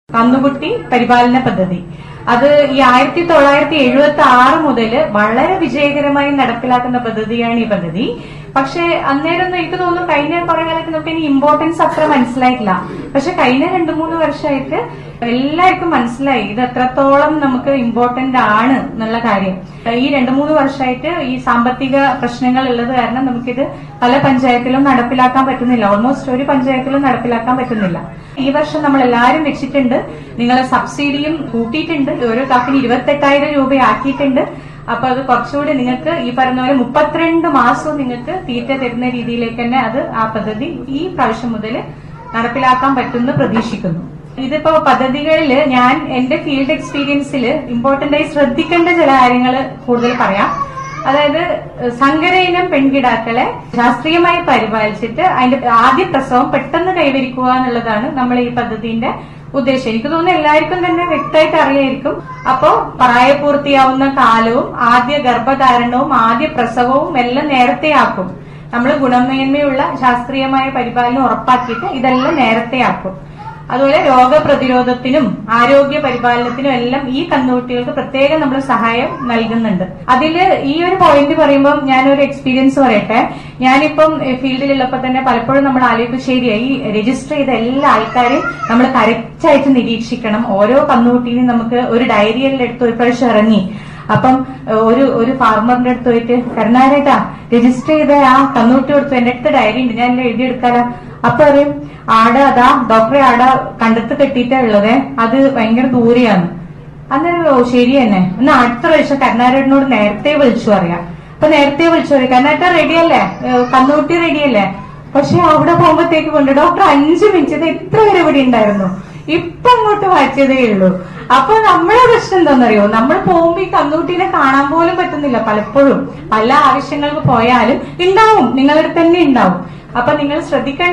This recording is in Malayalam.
കന്നുകുട്ടി പരിപാലന പദ്ധതി അത് ഈ ആയിരത്തി തൊള്ളായിരത്തി എഴുപത്തി ആറ് മുതൽ വളരെ വിജയകരമായി നടപ്പിലാക്കുന്ന പദ്ധതിയാണ് ഈ പദ്ധതി പക്ഷെ അന്നേരം എനിക്ക് തോന്നുന്നു കഴിഞ്ഞ കുറെ കാലത്ത് നമുക്ക് ഇനി ഇമ്പോർട്ടൻസ് അത്ര മനസ്സിലായിട്ടില്ല പക്ഷെ കഴിഞ്ഞ രണ്ടു മൂന്ന് വർഷമായിട്ട് എല്ലാവർക്കും മനസ്സിലായി ഇത് എത്രത്തോളം നമുക്ക് ഇമ്പോർട്ടന്റ് ആണ് എന്നുള്ള കാര്യം ഈ രണ്ടു മൂന്ന് വർഷമായിട്ട് ഈ സാമ്പത്തിക പ്രശ്നങ്ങൾ ഉള്ളത് കാരണം നമുക്കിത് പല പഞ്ചായത്തിലും നടപ്പിലാക്കാൻ പറ്റുന്നില്ല ഓൾമോസ്റ്റ് ഒരു പഞ്ചായത്തിലും നടപ്പിലാക്കാൻ പറ്റുന്നില്ല ഈ വർഷം നമ്മൾ എല്ലാവരും വെച്ചിട്ടുണ്ട് നിങ്ങളെ സബ്സിഡിയും കൂട്ടിയിട്ടുണ്ട് ഓരോ കാക്കിന് ഇരുപത്തെട്ടായിരം രൂപയാക്കിയിട്ടുണ്ട് അപ്പൊ അത് കുറച്ചുകൂടി നിങ്ങൾക്ക് ഈ പറഞ്ഞ പോലെ മുപ്പത്തിരണ്ട് മാസവും നിങ്ങൾക്ക് തീറ്റ തരുന്ന രീതിയിലേക്ക് തന്നെ അത് ആ പദ്ധതി ഈ പ്രാവശ്യം മുതൽ നടപ്പിലാക്കാൻ പറ്റുമെന്ന് പ്രതീക്ഷിക്കുന്നു ഇതിപ്പോ പദ്ധതികളിൽ ഞാൻ എന്റെ ഫീൽഡ് എക്സ്പീരിയൻസിൽ ഇമ്പോർട്ടന്റ് ആയി ശ്രദ്ധിക്കേണ്ട ചില കാര്യങ്ങൾ കൂടുതൽ പറയാം അതായത് സങ്കര ഇനം പെൺകിടാക്കളെ ശാസ്ത്രീയമായി പരിപാലിച്ചിട്ട് അതിന്റെ ആദ്യ പ്രസവം പെട്ടെന്ന് കൈവരിക്കുക എന്നുള്ളതാണ് നമ്മൾ ഈ പദ്ധതിന്റെ ഉദ്ദേശം എനിക്ക് തോന്നുന്നു എല്ലാവർക്കും തന്നെ വ്യക്തമായിട്ട് അറിയായിരിക്കും അപ്പോ പ്രായപൂർത്തിയാവുന്ന കാലവും ആദ്യ ഗർഭധാരണവും ആദ്യ പ്രസവവും എല്ലാം നേരത്തെയാക്കും നമ്മൾ ഗുണമേന്മയുള്ള ശാസ്ത്രീയമായ പരിപാലനം ഉറപ്പാക്കിയിട്ട് ഇതെല്ലാം നേരത്തെയാക്കും അതുപോലെ രോഗപ്രതിരോധത്തിനും ആരോഗ്യ പരിപാലനത്തിനും എല്ലാം ഈ കന്നുകുട്ടികൾക്ക് പ്രത്യേകം നമ്മൾ സഹായം നൽകുന്നുണ്ട് അതില് ഈ ഒരു പോയിന്റ് പറയുമ്പോൾ ഞാനൊരു എക്സ്പീരിയൻസ് പറയട്ടെ ഞാനിപ്പം ഫീൽഡിലുള്ളപ്പോൾ തന്നെ പലപ്പോഴും നമ്മൾ ആലോചിക്കും ശരിയായി ഈ രജിസ്റ്റർ ചെയ്ത എല്ലാ ആൾക്കാരെയും നമ്മൾ കറക്റ്റ് ആയിട്ട് നിരീക്ഷിക്കണം ഓരോ കന്നുകുട്ടീനെയും നമുക്ക് ഒരു ഡയറിയെല്ലാം എടുത്ത് ഒരു പ്രാവശ്യം ഇറങ്ങി അപ്പം ഏഹ്, ഒരു ഒരു ഫാർമറിന്റെ അടുത്ത് പോയിട്ട് കരുണാരേട്ടാ രജിസ്റ്റർ ചെയ്ത ആ കന്നുകുട്ടി കൊടുത്തു എന്റെ അടുത്ത് ഡയറി ഉണ്ട് ഞാൻ എഴുതിയെടുക്കാലോ അപ്പൊ പറയും ആട അതാ ഡോക്ടറെ ആട കണ്ടത്ത് കെട്ടിയിട്ടാ ഉള്ളത് അത് ഭയങ്കര ദൂരെയാണ് അന്നേരം ഓ ശരി തന്നെ എന്നാ അടുത്ത പ്രാവശ്യം കരുണാരേട്ടനോട് നേരത്തെ വിളിച്ചു പറയാം അപ്പൊ നേരത്തെ വിളിച്ചു പറയാം കരുണാട്ട റെഡിയല്ലേ ഏഹ്, കന്നുകുട്ടി റെഡിയല്ലേ പക്ഷെ അവിടെ പോകുമ്പോഴത്തേക്ക് കൊണ്ട് ഡോക്ടർ അഞ്ചു മിനിറ്റ് ഇത് എത്ര വരെ ഇവിടെ ഉണ്ടായിരുന്നു ഇപ്പൊ അങ്ങോട്ട് മാറ്റിയതേ ഉള്ളൂ അപ്പൊ നമ്മളെ പ്രശ്നം എന്താണെന്നറിയോ നമ്മൾ പോകുമ്പോ ഈ കന്നുകുട്ടീനെ കാണാൻ പോലും പറ്റുന്നില്ല പലപ്പോഴും പല ആവശ്യങ്ങൾക്ക് പോയാലും ഉണ്ടാവും നിങ്ങളുടെ തന്നെ ഉണ്ടാവും അപ്പൊ നിങ്ങൾ ശ്രദ്ധിക്കേണ്ട